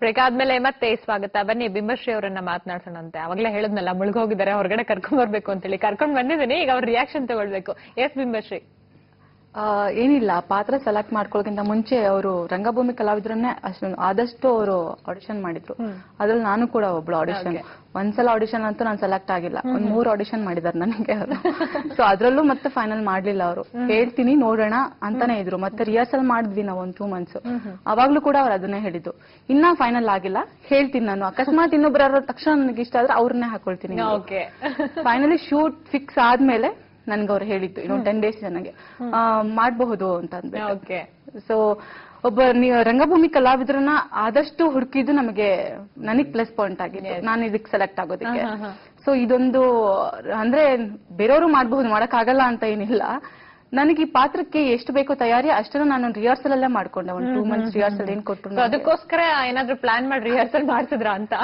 Break ಆದ್ಮೇಲೆ ಮತ್ತೆ ಸ್ವಾಗತ ಬನ್ನಿ ಬಿಂಬಶ್ರೀ ಅವರನ್ನ ಮಾತನಾಡ್ಸೋಣಂತೆ ಅವಾಗಲೇ ಹೇಳಿದ್ನಲ್ಲ ಮುಳುಗೋಗಿದ್ದಾರೆ ಹೊರಗಡೆ ಕರ್ಕೊಂಡ್ ಬರ್ಬೇಕು ಅಂತೇಳಿ ಕರ್ಕೊಂಡ್ ಬಂದಿದ್ದೀನಿ ಈಗ ಅವ್ರ ರಿಯಾಕ್ಷನ್ ತಗೊಳ್ಬೇಕು ಎಸ್ ಬಿಂಬಶ್ರೀ ಆ, ಏನಿಲ್ಲ ಪಾತ್ರ ಸೆಲೆಕ್ಟ್ ಮಾಡ್ಕೊಳ್ಳೋಕ್ಕಿಂತ ಮುಂಚೆ ಅವರು ರಂಗಭೂಮಿ ಕಲಾವಿದ್ರನ್ನೇ ಅಷ್ಟು ಆದಷ್ಟು ಅವರು ಆಡಿಷನ್ ಮಾಡಿದ್ರು ಅದ್ರಲ್ಲಿ ನಾನು ಕೂಡ ಒಬ್ಳು ಆಡಿಷನ್ ಒಂದ್ಸಲ ಆಡಿಷನ್ ಅಂತೂ ನಾನು ಸೆಲೆಕ್ಟ್ ಆಗಿಲ್ಲ ಒಂದ್ ಮೂರ್ ಆಡಿಷನ್ ಮಾಡಿದಾರೆ ನನಗೆ ಅವರು ಸೊ ಅದ್ರಲ್ಲೂ ಮತ್ತೆ ಫೈನಲ್ ಮಾಡ್ಲಿಲ್ಲ ಅವರು ಹೇಳ್ತೀನಿ ನೋಡೋಣ ಅಂತಾನೆ ಇದ್ರು ಮತ್ತೆ ರಿಹರ್ಸಲ್ ಮಾಡಿದ್ವಿ ನಾವು ಒಂದ್ ಟೂ ಮಂತ್ಸ್ ಅವಾಗ್ಲೂ ಕೂಡ ಅವ್ರು ಅದನ್ನೇ ಹೇಳಿದ್ದು ಇನ್ನ ಫೈನಲ್ ಆಗಿಲ್ಲ ಹೇಳ್ತೀನಿ ನಾನು ಅಕಸ್ಮಾತ್ ಇನ್ನೊಬ್ರು ತಕ್ಷಣ ನನಗೆ ಇಷ್ಟ ಆದ್ರೆ ಅವ್ರನ್ನೇ ಹಾಕೊಳ್ತೀನಿ ಓಕೆ ಫೈನಲಿ ಶೂಟ್ ಫಿಕ್ಸ್ ಆದ್ಮೇಲೆ ನನ್ಗೆ ಅವ್ರು ಹೇಳಿದ್ದು ಇನ್ನೊಂದು ಟೆನ್ ಡೇಸ್ ನನಗೆ ಆ, ಮಾಡ್ಬಹುದು ಅಂತ ಅಂದ್ಬಿಟ್ಟು ಓಕೆ ಸೊ ಒಬ್ಬ ನೀವು ರಂಗಭೂಮಿ ಕಲಾವಿದ್ರನ್ನ ಆದಷ್ಟು ಹುಡುಕಿದ್ದು ನಮಗೆ ನನಗ್ ಪ್ಲಸ್ ಪಾಯಿಂಟ್ ಆಗಿತ್ತು ನಾನು ಇದಕ್ಕೆ ಸೆಲೆಕ್ಟ್ ಆಗೋದಕ್ಕೆ ಸೊ ಇದೊಂದು ಅಂದ್ರೆ ಬೇರೆಯವರು ಮಾಡಬಹುದು ಮಾಡಕ್ಕಾಗಲ್ಲ ಅಂತ ಏನಿಲ್ಲ ನನಗೆ ಈ ಪಾತ್ರಕ್ಕೆ ಎಷ್ಟು ಬೇಕೋ ತಯಾರಿ ಅಷ್ಟನ್ನು ನಾನು ರಿಹರ್ಸಲ್ ಅಲ್ಲೇ ಮಾಡ್ಕೊಂಡೆ ಒಂದು ಟೂ ಮಂತ್ಸ್ ರಿಹರ್ಸಲ್ ಏನ್ ಕೊಟ್ಟರು ಸೊ ಅದಕ್ಕೋಸ್ಕರ ಏನಾದ್ರೂ ಪ್ಲಾನ್ ಮಾಡಿ ರಿಹರ್ಸಲ್ ಮಾಡ್ಸಿದ್ರ ಅಂತ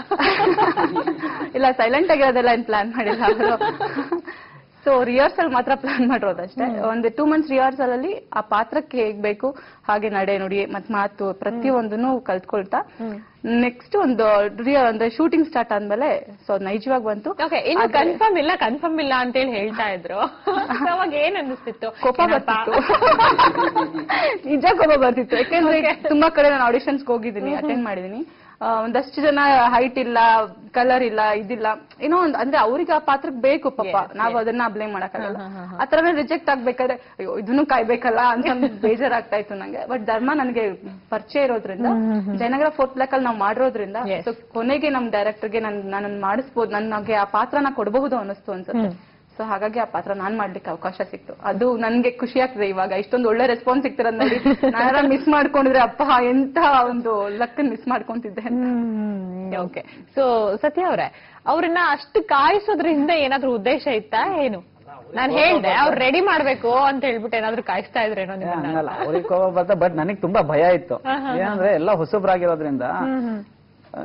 ಇಲ್ಲ ಸೈಲೆಂಟ್ ಆಗಿರೋದೆಲ್ಲ ಏನ್ ಪ್ಲಾನ್ ಮಾಡಿಲ್ಲ ಅವರು ಸೊ ರಿಹರ್ಸಲ್ ಮಾತ್ರ ಪ್ಲಾನ್ ಮಾಡಿರೋದಷ್ಟೇ ಒಂದು ಟೂ ಮಂತ್ಸ್ ರಿಹರ್ಸಲ್ ಅಲ್ಲಿ ಆ ಪಾತ್ರಕ್ಕೆ ಹೇಗ್ ಬೇಕು ಹಾಗೆ ನಡೆ ನುಡಿ ಮತ್ ಮಾತು ಪ್ರತಿಯೊಂದನ್ನು ಕಲ್ತ್ಕೊಳ್ತಾ ನೆಕ್ಸ್ಟ್ ಒಂದು ರಿಯ- ಅಂದ್ರೆ ಶೂಟಿಂಗ್ ಸ್ಟಾರ್ಟ್ ಆದ್ಮೇಲೆ ಸೊ ನೈಜವಾಗಿ ಬಂತು ಓಕೆ ಇನ್ನು ಕನ್ಫರ್ಮ್ ಇಲ್ಲ ಕನ್ಫರ್ಮ್ ಇಲ್ಲ ಅಂತೇಳಿ ಹೇಳ್ತಾ ಇದ್ರು So ಅವಾಗ ಏನ್ ಅನಿಸ್ತಿತ್ತು ಕೋಪ ಬರ್ತಿತ್ತು ನಿಜ ಕೋಪ ಬರ್ತಿತ್ತು ಯಾಕೆಂದ್ರೆ ತುಂಬಾ ಕಡೆ ನಾನು ಆಡಿಷನ್ಸ್ ಹೋಗಿದ್ದೀನಿ ಅಟೆಂಡ್ ಮಾಡಿದೀನಿ ಆ, ಒಂದಷ್ಟು ಜನ ಹೈಟ್ ಇಲ್ಲ ಕಲರ್ ಇಲ್ಲ ಇದಿಲ್ಲ ಏನೋ ಒಂದ್ ಅಂದ್ರೆ ಅವ್ರಿಗೆ ಆ ಪಾತ್ರಕ್ಕೆ ಬೇಕು ಪಾಪ ನಾವು ಅದನ್ನ ಬ್ಲೇಮ್ ಮಾಡಕ್ಕಾಗಲ್ಲ ಆ ತರನೇ ರಿಜೆಕ್ಟ್ ಆಗ್ಬೇಕಾದ್ರೆ ಅಯ್ಯೋ ಇದನ್ನು ಕಾಯ್ಬೇಕಲ್ಲ ಅಂತ ಬೇಜಾರಾಗ್ತಾ ಇತ್ತು ನಂಗೆ ಬಟ್ ಧರ್ಮ ನನಗೆ ಪರಿಚಯ ಇರೋದ್ರಿಂದ ಜಯನಗರ ಫೋರ್ತ್ ಬ್ಲಾಕ್ ಅಲ್ಲಿ ನಾವು ಮಾಡಿರೋದ್ರಿಂದ ಸೊ ಕೊನೆಗೆ ನಮ್ ಡೈರೆಕ್ಟರ್ಗೆ ನನ್ ನನ್ನ ಮಾಡಿಸ್ಬೋದು ನನಗೆ ಆ ಪಾತ್ರನ ಕೊಡಬಹುದು ಅನಿಸ್ತು ಅನ್ಸುತ್ತೆ ಸೊ ಹಾಗಾಗಿ ಆ ಪಾತ್ರ ನಾನ್ ಮಾಡ್ಲಿಕ್ಕೆ ಅವಕಾಶ ಸಿಕ್ತು ಅದು ನನ್ಗೆ ಖುಷಿ ಆಗ್ತದೆ ಇವಾಗ ಇಷ್ಟೊಂದು ಒಳ್ಳೆ ರೆಸ್ಪಾನ್ಸ್ ಸಿಗ್ತಿರೋದ್ ನೋಡಿ ನಾನು ಮಿಸ್ ಮಾಡ್ಕೊಂಡಿದ್ರೆ ಅಪ್ಪ ಎಂತ ಒಂದು ಲಕ್ ಮಿಸ್ ಮಾಡ್ಕೊಂತಿದ್ದೆ ಓಕೆ ಸೊ ಸತ್ಯ ಅವ್ರೆ ಅವ್ರನ್ನ ಅಷ್ಟು ಕಾಯಿಸೋದ್ರಿಂದ ಏನಾದ್ರೂ ಉದ್ದೇಶ ಇತ್ತಾ ಏನು ನಾನ್ ಹೇಳ್ದೆ ಅವ್ರು ರೆಡಿ ಮಾಡ್ಬೇಕು ಅಂತ ಹೇಳ್ಬಿಟ್ಟು ಏನಾದ್ರೂ ಕಾಯಿಸ್ತಾ ಇದ್ರೇನೋ ನಿಮ್ಮನ್ನ ಹಂಗಲ್ಲ ಅವ್ರಿಗೆ ಕೋಪ ಬರ್ತಾ ಬಟ್ ನನಗ್ ತುಂಬಾ ಭಯ ಇತ್ತು ಏನಂದ್ರೆ ಎಲ್ಲ ಹೊಸಬ್ರಾಗಿರೋದ್ರಿಂದ ಆ,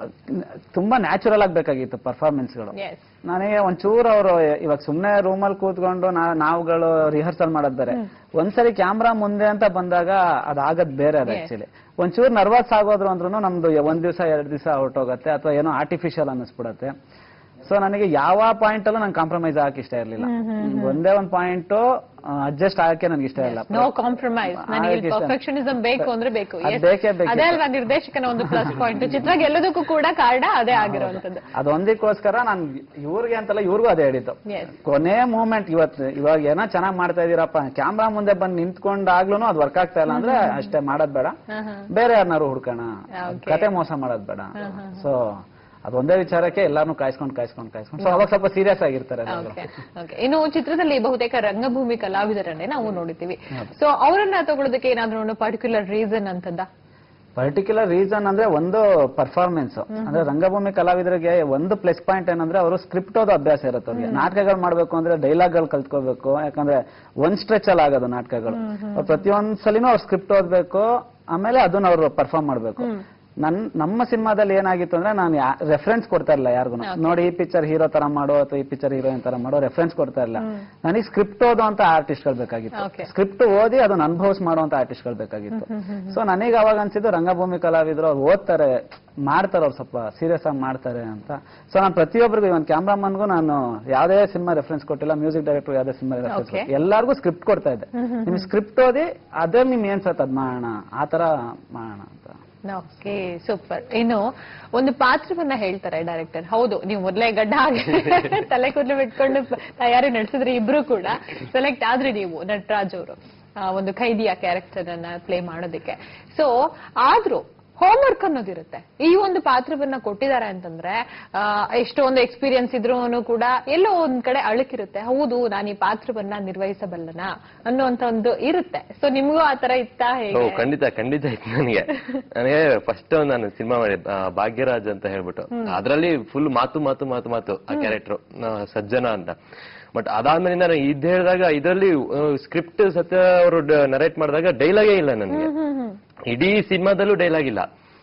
ತುಂಬಾ ನ್ಯಾಚುರಲ್ ಆಗ್ಬೇಕಾಗಿತ್ತು ಪರ್ಫಾರ್ಮೆನ್ಸ್ಗಳು ಎಸ್ ನನಗೆ ಒಂಚೂರು ಅವರು ಇವಾಗ ಸುಮ್ನೆ ರೂಮಲ್ಲಿ ಕೂತ್ಕೊಂಡು ನಾ- ನಾವುಗಳು ರಿಹರ್ಸಲ್ ಮಾಡೋದ್ ಬೇರೆ ಒಂದ್ಸರಿ ಕ್ಯಾಮ್ರಾ ಮುಂದೆ ಅಂತ ಬಂದಾಗ ಅದಾಗದ್ ಬೇರೆ ಅದು ಆಕ್ಚುಲಿ ಒಂಚೂರು ನರ್ವಸ್ ಆಗೋದ್ರು ಅಂದ್ರೂ ನಮ್ದು ಒಂದ್ ದಿವಸ ಎರಡ್ ದಿವಸ ಔಟ್ ಹೋಗುತ್ತೆ ಅಥವಾ ಏನೋ ಆರ್ಟಿಫಿಷಿಯಲ್ ಅನ್ನಿಸ್ಬಿಡತ್ತೆ ಸೊ ನನಗೆ ಯಾವ ಪಾಯಿಂಟ್ ಅಲ್ಲೂ ನಂಗೆ ಕಾಂಪ್ರಮೈಸ್ ಆಗಕ್ಕೆ ಇಷ್ಟ ಇರ್ಲಿಲ್ಲ ಒಂದೇ ಒಂದ್ ಪಾಯಿಂಟ್ ಅಡ್ಜಸ್ಟ್ ಆಗಕ್ಕೆ ನನಗೆ ಇಷ್ಟ ಇಲ್ಲ ನೋ ಕಾಂಪ್ರಮೈಸ್ ನನಗೆ ಆಗಕ್ಕೆ ಇಷ್ಟ. ಪರ್ಫೆಕ್ಷನಿಸಂ ಬೇಕು ಅಂದ್ರೆ ಬೇಕು ಅದ್ Yes. ಬೇಕೇ ಬೇಕು. ಅದೇ ಅಲ್ವಾ ನಿರ್ದೇಶಕನ ಒಂದು ಪ್ಲಸ್ ಪಾಯಿಂಟ್ ಚಿತ್ರ ಗೆಲ್ಲೋದಕ್ಕೂ ಕೂಡ ಕಾರಣ ಅದೇ ಆಗಿರುವಂತದ್ದು ಅದೊಂದಕ್ಕೋಸ್ಕರ ನಾನು ಇವ್ರಿಗೆ ಅಂತಲ್ಲ ಇವ್ರಿಗೂ ಅದೇ ಹೇಳಿದ್ದು Yes. ಕೊನೆ ಮೂಮೆಂಟ್ ಇವತ್ತು ಇವಾಗ ಏನೋ ಚೆನ್ನಾಗ್ ಮಾಡ್ತಾ ಇದೀರಪ್ಪ ಕ್ಯಾಮ್ರಾ ಮುಂದೆ ಬಂದು ನಿಂತ್ಕೊಂಡಾಗ್ಲೂ ಅದು ವರ್ಕ್ ಆಗ್ತಾ ಇಲ್ಲ ಅಂದ್ರೆ ಅಷ್ಟೇ ಮಾಡೋದ್ ಬೇಡ ಬೇರೆ ಯಾರನ್ನಾರು ಹುಡ್ಕೋಣ Okay. ಕತೆ ಮೋಸ ಮಾಡೋದ್ ಬೇಡ ಸೊ ಅದೊಂದೇ ವಿಚಾರಕ್ಕೆ ಎಲ್ಲಾರ್ನು ಕಾಯ್ಸ್ಕೊಂಡ್ ಕಾಯ್ಸ್ಕೊಂಡ್ ಕಾಯ್ಸ್ಕೊಂಡು ಸೊ ಅವಾಗ ಸ್ವಲ್ಪ ಸೀರಿಯಸ್ ಆಗಿರ್ತಾರೆ ಎಲ್ಲರೂ. ಓಕೆ ಓಕೆ ಇನ್ನು ಚಿತ್ರದಲ್ಲಿ ಬಹುತೇಕ ರಂಗಭೂಮಿ ಕಲಾವಿದರನ್ನೇ ನಾವು ನೋಡಿದ್ದೀವಿ ಸೊ ಅವರನ್ನ ತಗೊಳ್ಳೋದಕ್ಕೆ ಏನಾದ್ರೂ ಪರ್ಟಿಕ್ಯುಲರ್ ರೀಸನ್ ಅಂತದ್ದ ಪರ್ಟಿಕ್ಯುಲರ್ ರೀಸನ್ ಅಂದ್ರೆ ಒಂದು ಪರ್ಫಾರ್ಮೆನ್ಸ್ ಅಂದ್ರೆ ರಂಗಭೂಮಿ ಕಲಾವಿದರಿಗೆ ಒಂದು ಪ್ಲಸ್ ಪಾಯಿಂಟ್ ಏನಂದ್ರೆ ಅವರು ಸ್ಕ್ರಿಪ್ಟ್ ಓದೋ ಅಭ್ಯಾಸ ಇರುತ್ತೆ ಅವ್ರಿಗೆ ನಾಟಕಗಳು ಮಾಡ್ಬೇಕು ಅಂದ್ರೆ ಡೈಲಾಗ್ಗಳು ಕಲ್ತ್ಕೋಬೇಕು ಯಾಕಂದ್ರೆ ಒಂದ್ ಸ್ಟ್ರೆಚ್ ಅಲ್ಲಿ ಆಗೋದು ನಾಟಕಗಳು ಅವ್ರು ಪ್ರತಿಯೊಂದ್ ಸಲಿನೂ ಅವ್ರು ಸ್ಕ್ರಿಪ್ಟ್ ಓದ್ಬೇಕು ಆಮೇಲೆ ಅದನ್ನ ಅವ್ರು ಪರ್ಫಾರ್ಮ್ ಮಾಡ್ಬೇಕು ನನ್ ನಮ್ಮ ಸಿನಿಮಾದಲ್ಲಿ ಏನಾಗಿತ್ತು ಅಂದ್ರೆ ನಾನು ರೆಫರೆನ್ಸ್ ಕೊಡ್ತಾ ಇರಲಿಲ್ಲ ಯಾರಿಗೂ ನೋಡಿ ಈ ಪಿಕ್ಚರ್ ಹೀರೋ ತರ ಮಾಡೋ ಅಥವಾ ಈ ಪಿಕ್ಚರ್ ಹೀರೋಯಿನ್ ತರ ಮಾಡೋ ರೆಫರೆನ್ಸ್ ಕೊಡ್ತಾ ಇಲ್ಲ ನನಗೆ ಸ್ಕ್ರಿಪ್ಟ್ ಓದೋ ಅಂತ ಆರ್ಟಿಸ್ಟ್ಗಳು ಬೇಕಾಗಿತ್ತು Okay. ಸ್ಕ್ರಿಪ್ಟ್ ಓದಿ ಅದನ್ನ ಅನುಭವಿಸ್ ಮಾಡುವಂತ ಆರ್ಟಿಸ್ಟ್ಗಳು ಬೇಕಾಗಿತ್ತು ಸೊ ನನಗೆ ಅವಾಗ ಅನ್ಸಿದ್ದು ರಂಗಭೂಮಿ ಕಲಾವಿದರು ಅವ್ರು ಓದ್ತಾರೆ ಮಾಡ್ತಾರೆ ಅವ್ರು ಸ್ವಲ್ಪ ಸೀರಿಯಸ್ ಆಗಿ ಮಾಡ್ತಾರೆ ಅಂತ ಸೊ ನಾನು ಪ್ರತಿಯೊಬ್ಬರಿಗೂ ಇವನ್ ಕ್ಯಾಮ್ರಾಮನ್ಗೂ ನಾನು ಯಾವ್ದೇ ಸಿನಿಮಾ ರೆಫರೆನ್ಸ್ ಕೊಟ್ಟಿಲ್ಲ ಮ್ಯೂಸಿಕ್ ಡೈರೆಕ್ಟರ್ ಯಾವ್ದೇ ಸಿನಿಮಾ ರೆಫರೆನ್ಸ್ Okay. ಎಲ್ಲಾರ್ಗೂ ಸ್ಕ್ರಿಪ್ಟ್ ಕೊಡ್ತಾ ಇದ್ದೆ ನಿಮ್ ಸ್ಕ್ರಿಪ್ಟ್ ಓದಿ ಅದೇ ನಿಮ್ ಏನ್ ಸತ್ ಅದ್ ಮಾಡೋಣ ಆ ತರ ಮಾಡೋಣ ಅಂತ ಓಕೆ ಸೂಪರ್ ಇನ್ನು ಒಂದು ಪಾತ್ರವನ್ನ ಹೇಳ್ತಾರೆ ಡೈರೆಕ್ಟರ್ ಹೌದು ನೀವು ಮೊದಲೇ ಗಡ್ಡ ಹಾಕಿ ತಲೆ ಕೂದಲು ಬಿಟ್ಕೊಂಡು ತಯಾರಿ ನಡೆಸಿದ್ರೆ ಇಬ್ರು ಕೂಡ ಸೆಲೆಕ್ಟ್ ಆದ್ರಿ ನೀವು ನಟರಾಜ್ ಅವರು ಒಂದು ಖೈದಿಯ ಕ್ಯಾರೆಕ್ಟರ್ ಅನ್ನ ಪ್ಲೇ ಮಾಡೋದಕ್ಕೆ ಸೊ ಆದ್ರೂ ಹೋಮ್ವರ್ಕ್ ಅನ್ನೋದಿರುತ್ತೆ ಈ ಒಂದು ಪಾತ್ರವನ್ನ ಕೊಟ್ಟಿದ್ದಾರೆ ಅಂತಂದ್ರೆ ಆ, ಎಷ್ಟೊಂದು ಎಕ್ಸ್ಪೀರಿಯನ್ಸ್ ಇದ್ರೂ ಕೂಡ ಎಲ್ಲೋ ಒಂದ್ ಕಡೆ ಅಳುಕಿರುತ್ತೆ ಹೌದು ನಾನು ಈ ಪಾತ್ರವನ್ನ ನಿರ್ವಹಿಸಬಲ್ಲನಾ ಅನ್ನುವಂತ ಒಂದು ಇರುತ್ತೆ ಸೊ ನಿಮ್ಗೂ ಆ ತರ ಇತ್ತಾ ಓ ಹೇಗೆ ಖಂಡಿತ ಖಂಡಿತ ಇತ್ತು ನನಗೆ ನನಗೆ ಫಸ್ಟ್ ನಾನು ಸಿನಿಮಾ ಮಾಡಿ ಆ, ಭಾಗ್ಯರಾಜ್ ಅಂತ ಹೇಳ್ಬಿಟ್ಟು ಅದ್ರಲ್ಲಿ ಫುಲ್ ಮಾತು ಮಾತು ಮಾತು ಮಾತು ಆ ಕ್ಯಾರೆಕ್ಟರ್ ಸಜ್ಜನ ಅಂತ ಬಟ್ ಅದಾದ್ಮೇಲೆ ನಾನು ಇದ್ ಹೇಳಿದಾಗ ಇದರಲ್ಲಿ ಸ್ಕ್ರಿಪ್ಟ್ ಸತ್ಯ ಅವರು ನರೇಟ್ ಮಾಡಿದಾಗ ಡೈಲಾಗೇ ಇಲ್ಲ ನನಗೆ ಇಡೀ ಸಿನಿಮಾದಲ್ಲೂ ಡೈಲಾಗ್ ಇಲ್ಲ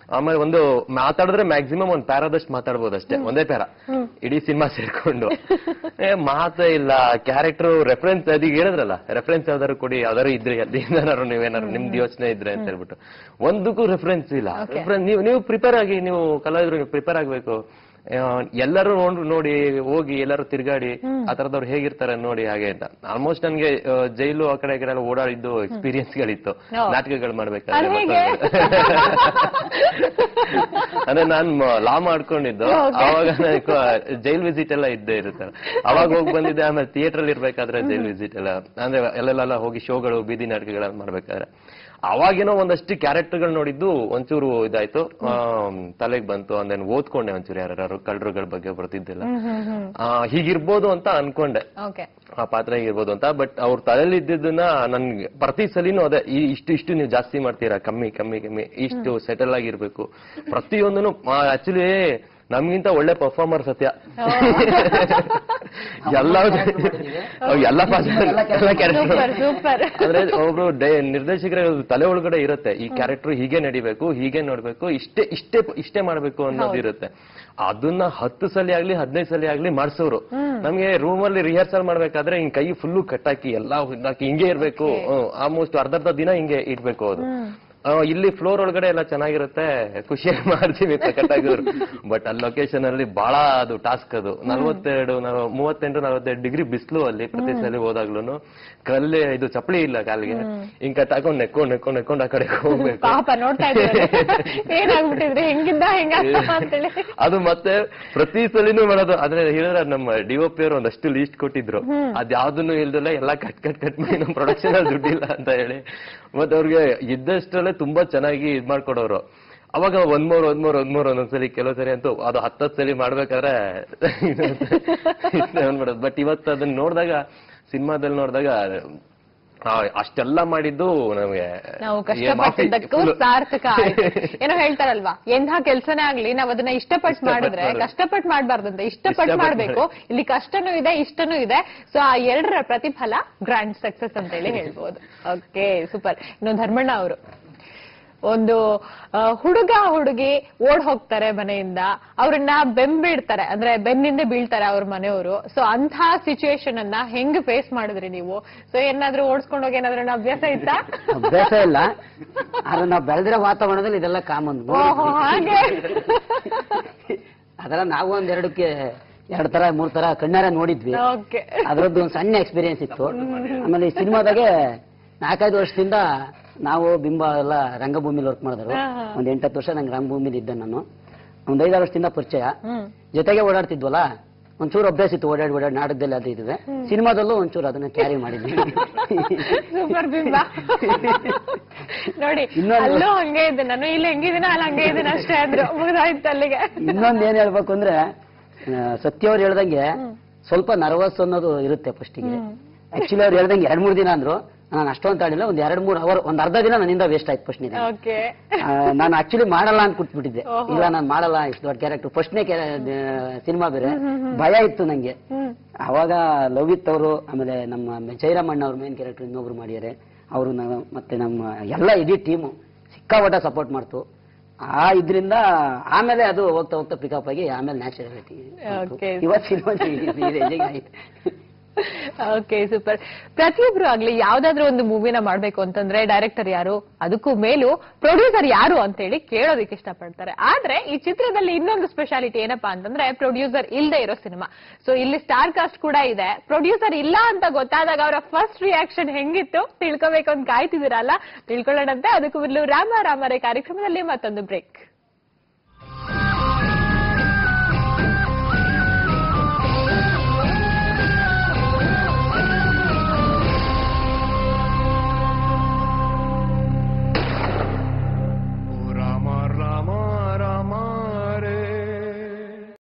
ಆಮೇಲೆ ಒಂದು ಮಾತಾಡಿದ್ರೆ ಮ್ಯಾಕ್ಸಿಮಮ್ ಒಂದ್ ಪ್ಯಾರಾದಷ್ಟು ಮಾತಾಡ್ಬೋದು ಅಷ್ಟೇ ಒಂದೇ ಪ್ಯಾರ ಇಡೀ ಸಿನಿಮಾ ಸೇರ್ಕೊಂಡು ಏ ಮಾತೇ ಇಲ್ಲ ಕ್ಯಾರೆಕ್ಟರ್ ರೆಫರೆನ್ಸ್ ಅದೀಗ ಹೇಳಿದ್ರಲ್ಲ ರೆಫರೆನ್ಸ್ ಯಾವ್ದಾರು ಕೊಡಿ ಯಾವ್ದಾರು ಇದ್ರೆ ಏನಾರು ನೀವೇನಾರು ನಿಮ್ದು ಯೋಚನೆ ಇದ್ರೆ ಅಂತ ಹೇಳ್ಬಿಟ್ಟು ಒಂದಕ್ಕೂ ರೆಫರೆನ್ಸ್ ಇಲ್ಲ ರೆಫರೆನ್ಸ್ ನೀವು ನೀವು ಪ್ರಿಪೇರ್ ಆಗಿ ನೀವು ಕಲಾವಿದ್ರು ಪ್ರಿಪೇರ್ ಆಗ್ಬೇಕು ಆ, ಎಲ್ಲರೂ ನೋಡ್- ನೋಡಿ ಹೋಗಿ ಎಲ್ಲರೂ ತಿರ್ಗಾಡಿ ಆ ತರದವ್ರು ಹೇಗಿರ್ತಾರೆ ನೋಡಿ ಹಾಗೆ ಅಂತ ಆಲ್ಮೋಸ್ಟ್ ನನ್ಗೆ ಆ, ಜೈಲು ಆ ಕಡೆ ಈ ಕಡೆ ಎಲ್ಲ ಓಡಾಡಿದ್ದು ಎಕ್ಸ್ಪೀರಿಯನ್ಸ್ ಗಳಿತ್ತು ಓ. ನಾಟಕಗಳು ಮಾಡ್ಬೇಕಾದ್ರೆ ಅದು ಹೇಗೆ? ಅಂದ್ರೆ ನಾನ್ ಲಾ ಮಾಡ್ಕೊಂಡಿದ್ದು ಅವಾಗ ನನಗೆ ಜೈಲ್ ವಿಸಿಟ್ ಎಲ್ಲ ಇದ್ದೇ ಇರುತ್ತೆ ಅವಾಗ ಹೋಗಿ ಬಂದಿದ್ದೆ ಆಮೇಲೆ ಥಿಯೇಟರ್ ಅಲ್ಲಿ ಇರ್ಬೇಕಾದ್ರೆ ಜೈಲ್ ವಿಸಿಟ್ ಎಲ್ಲ ಅಂದ್ರೆ ಎಲ್ಲೆಲ್ಲ ಹೋಗಿ ಶೋಗಳು ಬೀದಿ ನಾಟಕಗಳ ಮಾಡ್ಬೇಕಾದ್ರೆ ಅವಾಗೇನೋ ಒಂದಷ್ಟು ಕ್ಯಾರೆಕ್ಟರ್ಗಳು ನೋಡಿದ್ದು ಒಂಚೂರು ಇದಾಯ್ತು ತಲೆಗೆ ಬಂತು ಅಂದೇನ್ ಓದ್ಕೊಂಡೆ ಒಂಚೂರು ಯಾರು ಕಳ್ಳರುಗಳ ಬಗ್ಗೆ ಬರ್ತಿದ್ದಿಲ್ಲ ಆ, ಹೀಗಿರ್ಬೋದು ಅಂತ ಅನ್ಕೊಂಡೆ ಓಕೆ ಆ ಪಾತ್ರ ಹೇಗಿರ್ಬೋದು ಅಂತ ಬಟ್ ಅವ್ರ ತಲೆಯಲ್ಲಿ ಇದ್ದಿದ್ದನ್ನ ನನ್ಗೆ ಪ್ರತಿ ಸಲಿನೂ ಅದೇ ಈ ಇಷ್ಟು ಇಷ್ಟು ನೀವು ಜಾಸ್ತಿ ಮಾಡ್ತೀರಾ ಕಮ್ಮಿ ಕಮ್ಮಿ ಕಮ್ಮಿ ಇಷ್ಟು ಸೆಟಲ್ ಆಗಿರ್ಬೇಕು ಪ್ರತಿಯೊಂದನು ಆಕ್ಚುಲಿ ನಮ್ಗಿಂತ ಒಳ್ಳೆ ಪರ್ಫಾರ್ಮರ್ ಸತ್ಯ ಎಲ್ಲ ಎಲ್ಲ ಪಾತ್ರ ಎಲ್ಲ ಸೂಪರ್ ಕ್ಯಾರೆಕ್ಟರ್ ಸೂಪರ್ ಅಂದ್ರೆ ಒಬ್ರು ಡೈ- ನಿರ್ದೇಶಕರ ತಲೆ ಒಳಗಡೆ ಇರುತ್ತೆ ಈ ಕ್ಯಾರೆಕ್ಟರ್ ಹೀಗೆ ನಡಿಬೇಕು ಹೀಗೆ ನೋಡ್ಬೇಕು ಇಷ್ಟೇ ಇಷ್ಟೇ ಇಷ್ಟೇ ಮಾಡ್ಬೇಕು ಅನ್ನೋದು ಇರುತ್ತೆ ಅದನ್ನ ಹತ್ತು ಸಲ ಆಗ್ಲಿ ಹದಿನೈದು ಸಲ ಆಗ್ಲಿ ಮಾಡ್ಸೋರು ನಮ್ಗೆ ರೂಮ್ ಅಲ್ಲಿ ರಿಹರ್ಸಲ್ ಮಾಡ್ಬೇಕಾದ್ರೆ ಹಿಂಗ್ ಕೈ ಫುಲ್ಲು ಕಟ್ಟಾಕಿ ಎಲ್ಲಾ ಹಾಕಿ ಹಿಂಗೆ ಇರ್ಬೇಕು ಆಲ್ಮೋಸ್ಟ್ ಅರ್ಧ ಅರ್ಧ ದಿನ ಹಿಂಗೆ ಇಡ್ಬೇಕು ಅದು ಆ, ಇಲ್ಲಿ ಫ್ಲೋರ್ ಒಳಗಡೆ ಎಲ್ಲ ಚೆನ್ನಾಗಿರುತ್ತೆ ಖುಷಿಯಾಗಿ ಮಾಡ್ತೀವಿ ಕಟ್ಟಾಗಿದ್ರು ಬಟ್ ಅಲ್ಲಿ ಲೊಕೇಶನ್ ಅಲ್ಲಿ ಬಹಳ ಅದು ಟಾಸ್ಕ್ ಅದು ನಲ್ವತ್ತೆರಡು ನಲ್ವ- ಮೂವತ್ತೆಂಟು ನಲ್ವತ್ತೆರಡು ಡಿಗ್ರಿ ಬಿಸಿಲು ಅಲ್ಲಿ ಪ್ರತಿ ಸಲ ಹೋದಾಗ್ಲೂ ಕಲ್ಲಿ ಇದು ಚಪ್ಪಲಿ ಇಲ್ಲ ಕಾಲಿಗೆ ಹಿಂಗ್ ಕಟ್ಟಾಕೊಂಡ್ ನೆಕ್ಕೊಂಡ್ ನೆಕ್ಕೊಂಡ್ ನೆಕ್ಕೊಂಡ್ ಆ ಕಡೆ ಹೋಗ್ಬೇಕು ಪಾಪ ನೋಡ್ತಾ ಇದ್ದಾರೆ ಏನಾಗ್ಬಿಟ್ಟಿದ್ರೆ ಹೆಂಗಿದ್ದ ಹೆಂಗ ಅಂತೇಳಿ ಅದು ಮತ್ತೆ ಪ್ರತಿ ಸಲಿನೂ ಮಾಡೋದು ಆದ್ರೆ ಹೇಳಿದ್ರೆ ನಮ್ಮ ಡಿಒಪಿ ಅವರು ಒಂದಷ್ಟು ಲೀಸ್ಟ್ ಕೊಟ್ಟಿದ್ರು ಅದ್ಯಾವ್ದನ್ನು ಇಲ್ದಲ್ಲ ಎಲ್ಲಾ ಕಟ್ ಕಟ್ ಕಟ್ ಮಾಡಿ ನಮ್ಮ ಪ್ರೊಡಕ್ಷನ್ ಅಲ್ಲಿ ದುಡ್ಡಿಲ್ಲ ಅಂತ ಹೇಳಿ ಮತ್ತೆ ಅವ್ರಿಗೆ ಇದ್ದಷ್ಟರಲ್ಲೇ ತುಂಬಾ ಚೆನ್ನಾಗಿ ಇದ್ ಮಾಡ್ಕೊಡೋರು ಅವಾಗ ಒಂದ್ ಮೂರ್ ಒಂದ್ ಮೂರ್ ಒಂದ್ ಮೂರ್ ಒಂದೊಂದ್ಸಲಿ ಕೆಲವು ಸರಿ ಅಂತೂ ಅದು ಹತ್ತತ್ತು ಸಲಿ ಮಾಡ್ಬೇಕಾದ್ರೆ ಮಾಡೋದು ಬಟ್ ಇವತ್ತು ಅದನ್ನ ನೋಡಿದಾಗ ಸಿನಿಮಾದಲ್ಲಿ ನೋಡಿದಾಗ ಅಷ್ಟೆಲ್ಲ ಮಾಡಿದ್ದು ನಮಗೆ ನಾವು ಕಷ್ಟಪಟ್ಟಿದ್ದಕ್ಕೂ ಸಾರ್ಥಕ ಆಯ್ತು ಏನೋ ಹೇಳ್ತಾರಲ್ವಾ ಎಂಥ ಕೆಲ್ಸನೇ ಆಗ್ಲಿ ನಾವ್ ಅದನ್ನ ಇಷ್ಟಪಟ್ಟು ಮಾಡಿದ್ರೆ ಕಷ್ಟಪಟ್ಟು ಮಾಡ್ಬಾರ್ದಂತೆ ಇಷ್ಟಪಟ್ಟು ಮಾಡ್ಬೇಕು ಇಲ್ಲಿ ಕಷ್ಟನೂ ಇದೆ ಇಷ್ಟನೂ ಇದೆ ಸೊ ಆ ಎರಡರ ಪ್ರತಿಫಲ ಗ್ರ್ಯಾಂಡ್ ಸಕ್ಸಸ್ ಅಂತ ಹೇಳಿ ಹೇಳ್ಬೋದು ಓಕೆ ಸೂಪರ್ ಇನ್ನು ಧರ್ಮಣ್ಣ ಅವರು ಒಂದು ಆ, ಹುಡುಗ ಹುಡುಗಿ ಓಡ್ ಹೋಗ್ತಾರೆ ಮನೆಯಿಂದ ಅವ್ರನ್ನ ಬೆಂಬಿಡ್ತಾರೆ ಅಂದ್ರೆ ಬೆನ್ನಿಂದ ಬೀಳ್ತಾರೆ ಅವ್ರ ಮನೆಯವರು ಸೊ ಅಂತ ಸಿಚುಯೇಷನ್ ಅನ್ನ ಹೆಂಗ್ ಫೇಸ್ ಮಾಡಿದ್ರಿ ನೀವು ಸೊ ಏನಾದ್ರೂ ಓಡಿಸ್ಕೊಂಡು ಹೋಗಿ ಏನಾದ್ರೂ ಅಭ್ಯಾಸ ಇತ್ತಾ ಅಭ್ಯಾಸ ಇಲ್ಲ ಆದ್ರೆ ನಾವು ಬೆಳೆದಿರೋ ವಾತಾವರಣದಲ್ಲಿ ಇದೆಲ್ಲ ಕಾಮನ್ ಓಹೋ ಹಾಗೆ ಅದರ ನಾವು ಒಂದ್ ಎರಡಕ್ಕೆ ಎರಡ್ ತರ ಮೂರ್ ತರ ಕಣ್ಣಾರ ನೋಡಿದ್ವಿ ಓಕೆ ಅದ್ರದ್ದು ಒಂದು ಸಣ್ಣ ಎಕ್ಸ್ಪೀರಿಯನ್ಸ್ ಇತ್ತು ಆಮೇಲೆ ಈ ಸಿನಿಮಾದಾಗೆ ನಾಲ್ಕೈದು ವರ್ಷದಿಂದ ನಾವು ಬಿಂಬ ಎಲ್ಲ ರಂಗಭೂಮಿಲಿ ವರ್ಕ್ ಮಾಡಿದ್ರು ಒಂದ್ ಎಂಟತ್ತು ವರ್ಷ ನಂಗೆ ರಂಗಭೂಮಿಲಿ ಇದ್ದೆ ನಾನು ಒಂದ್ ಐದಾರು ವರ್ಷದಿಂದ ಪರಿಚಯ ಹ್ಮ್ ಜೊತೆಗೆ ಓಡಾಡ್ತಿದ್ವಲ್ಲ ಒಂಚೂರು ಅಭ್ಯಾಸ ಇತ್ತು ಓಡಾಡಿ ಓಡಾಡಿ ನಾಟಕದಲ್ಲಿ ಅದು ಇದುವೆ ಸಿನಿಮಾದಲ್ಲೂ ಒಂಚೂರು ಅದನ್ನ ಕ್ಯಾರಿ ಮಾಡಿದ್ವಿ ಸೂಪರ್ ಬಿಂಬ ನೋಡಿ ಇನ್ನೊಂದು- ಅಲ್ಲೂ ಹಂಗೆ ಇದ್ದೆ ನಾನು ಇಲ್ಲಿ ಹೆಂಗಿದ್ದೀನ ಅಲ್ಲಿ ಹಂಗೆ ಇದ್ದೀನಿ ಅಷ್ಟೇ ಅಂದ್ರು ಮುಗಿದಾಯ್ತು ಅಲ್ಲಿಗೆ ಇನ್ನೊಂದ್ ಏನ್ ಹೇಳ್ಬೇಕು ಅಂದ್ರೆ ಆ, ಸತ್ಯ ಅವ್ರು ಹೇಳ್ದಂಗೆ ಸ್ವಲ್ಪ ನರ್ವಸ್ ಅನ್ನೋದು ಇರುತ್ತೆ ಫಸ್ಟಿಗೆ ಆಕ್ಚುಲಿ ಅವ್ರು ಹೇಳ್ದಂಗೆ ಎರಡ್ ಮೂರ್ ದಿನ ಅಂದ್ರು ನಾನು ಅಷ್ಟೊಂದು ಆಡಿಲ್ಲ ಒಂದ್ ಎರಡ್ ಮೂರ್ ಅವರ್ ಒಂದ್ ಅರ್ಧ ದಿನ ನನ್ನಿಂದ ವೇಸ್ಟ್ ಆಯ್ತು ಫಸ್ಟ್ ಓಕೆ ನಾನು ಆಕ್ಚುಲಿ ಮಾಡಲ್ಲ ಅಂತ ಕೂತ್ಬಿಟ್ಟಿದ್ದೆ ಇಲ್ಲ ನಾನು ಮಾಡಲ್ಲ ಇಷ್ಟು ದೊಡ್ಡ ಕ್ಯಾರೆಕ್ಟರ್ ಫಸ್ಟ್ನೇ ಸಿನಿಮಾ ಬೇರೆ ಭಯ ಇತ್ತು ನಂಗೆ ಹ್ಮ್ ಅವಾಗ ಲವಿತ್ ಅವರು ಆಮೇಲೆ ನಮ್ಮ ಜೈರಾಮಣ್ಣ ಅವ್ರ ಮೇನ್ ಕ್ಯಾರೆಕ್ಟರ್ ಇನ್ನೊಬ್ರು ಮಾಡಿದ್ದಾರೆ ಅವರು ಮತ್ತೆ ನಮ್ಮ ಎಲ್ಲ ಇಡೀ ಟೀಮು ಸಿಕ್ಕಾಪಟ್ಟ ಸಪೋರ್ಟ್ ಮಾಡ್ತು ಆ ಇದ್ರಿಂದ ಆಮೇಲೆ ಅದು ಹೋಗ್ತಾ ಹೋಗ್ತಾ ಪಿಕಪ್ ಆಗಿ ಆಮೇಲೆ ನ್ಯಾಚುರಾಲಿಟಿ Okay. ಇವತ್ತು ಸಿನಿಮಾ ಆಯ್ತು ಓಕೆ ಸೂಪರ್ ಪ್ರತಿಯೊಬ್ರು ಆಗ್ಲಿ ಯಾವ್ದಾದ್ರು ಒಂದು ಮೂವಿನ ಮಾಡ್ಬೇಕು ಅಂತಂದ್ರೆ ಡೈರೆಕ್ಟರ್ ಯಾರು ಅದಕ್ಕೂ ಮೇಲೂ ಪ್ರೊಡ್ಯೂಸರ್ ಯಾರು ಅಂತೇಳಿ ಕೇಳೋದಕ್ಕೆ ಇಷ್ಟಪಡ್ತಾರೆ ಆದ್ರೆ ಈ ಚಿತ್ರದಲ್ಲಿ ಇನ್ನೊಂದು ಸ್ಪೆಷಾಲಿಟಿ ಏನಪ್ಪಾ ಅಂತಂದ್ರೆ ಪ್ರೊಡ್ಯೂಸರ್ ಇಲ್ಲದೆ ಇರೋ ಸಿನಿಮಾ ಸೊ ಇಲ್ಲಿ ಸ್ಟಾರ್ ಕಾಸ್ಟ್ ಕೂಡ ಇದೆ ಪ್ರೊಡ್ಯೂಸರ್ ಇಲ್ಲ ಅಂತ ಗೊತ್ತಾದಾಗ ಅವರ ಫಸ್ಟ್ ರಿಯಾಕ್ಷನ್ ಹೆಂಗಿತ್ತು ತಿಳ್ಕೊಬೇಕು ಅಂತ ಕಾಯ್ತಿದ್ದೀರಲ್ಲ ತಿಳ್ಕೊಳ್ಳೋಣಂತೆ ಅದಕ್ಕೂ ಮೊದಲು ರಾಮ ರಾಮರೇ ಕಾರ್ಯಕ್ರಮದಲ್ಲಿ ಮತ್ತೊಂದು ಬ್ರೇಕ್